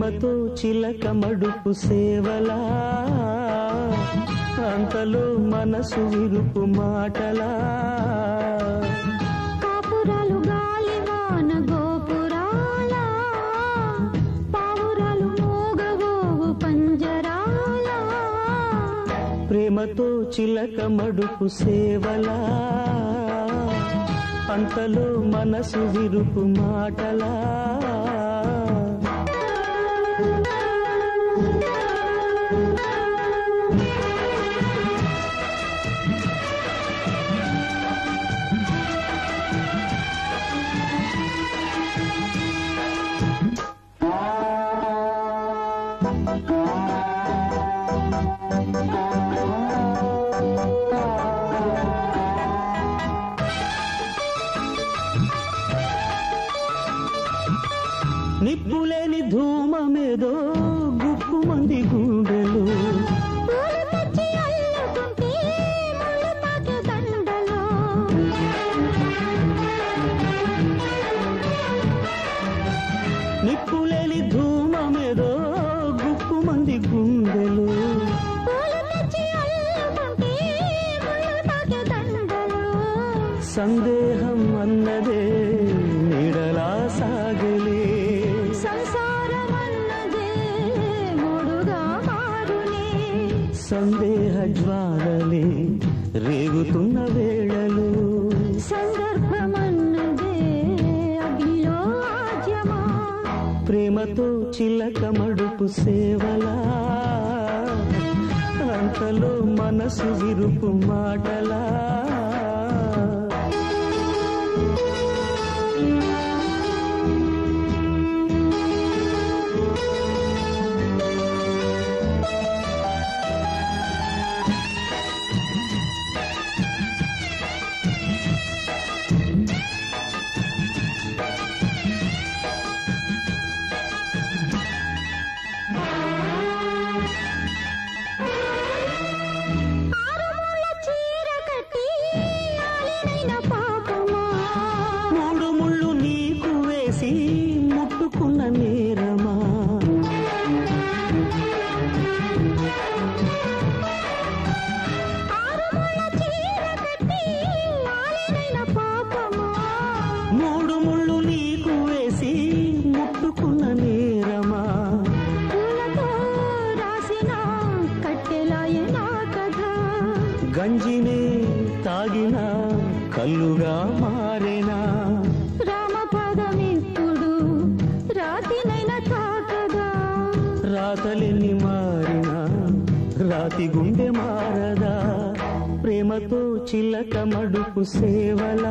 ప్రేమతో చిలక మడుపు సేవలా అంతలో మనసు విరుపు మాటలా కాపురాలు గాలివాన గోపురాల పావురాలు మోగవోవు పంజరాల ప్రేమతో చిలక మడుపు సేవలా అంతలో మనసు విరుపు మాటలా నిప్పులేని ధూమమేదో గుప్పు మంది గుండెలు పూలు తెచ్చి అల్లుకుంటే ముళ్ళు తాకే దండలో నిప్పులేని ధూమమేదో గుప్పు మంది గుండెలు పూలు తెచ్చి అల్లుకుంటే ముళ్ళు తాకే దండలో సందేహం అన్నదే నీడలా సాగలే సంసారం అన్నదే మూడుగా మారునే సందేహ జ్వాలలే రేగుతున్న వేళలు సందర్భమన్నదే అగ్నిలో ఆజ్యమా ప్రేమతో చిలక మడుపు సేవలా అంతలో మనసు విరుపు మాటలా ఆరుమూల చీర కట్టి ఆలినైన పాపమా మూడు ముళ్ళు నీకు వేసి ముట్టుకున్న నేరమా ఆరుమూల చీర కట్టి ఆలినైన పాపమా మూడు ముళ్ళు నీకు వేసి ముట్టుకున్న నేరమా పూలతో రాసిన కట్టెలాయ నా కథ గంజినే తాగిన కల్లుగా మారేనా రామపదమిప్పుడు రాతినైన తాకదా రాతలెన్ని మారినా రాతి గుండె మారదా ప్రేమతో చిలక మడుపు సేవలా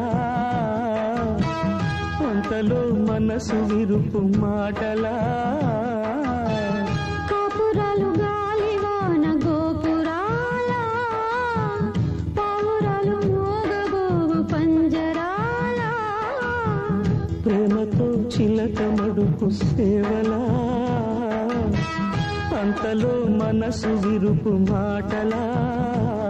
అంతలో మనసు విరుపు మాటలా కాపురాలు గాలివాన గోపురాల పావురాలు మోగబోవు పంజరాల ప్రేమతో చిలక మడుపు సేవలా అంతలో మనసు విరుపు మాటలా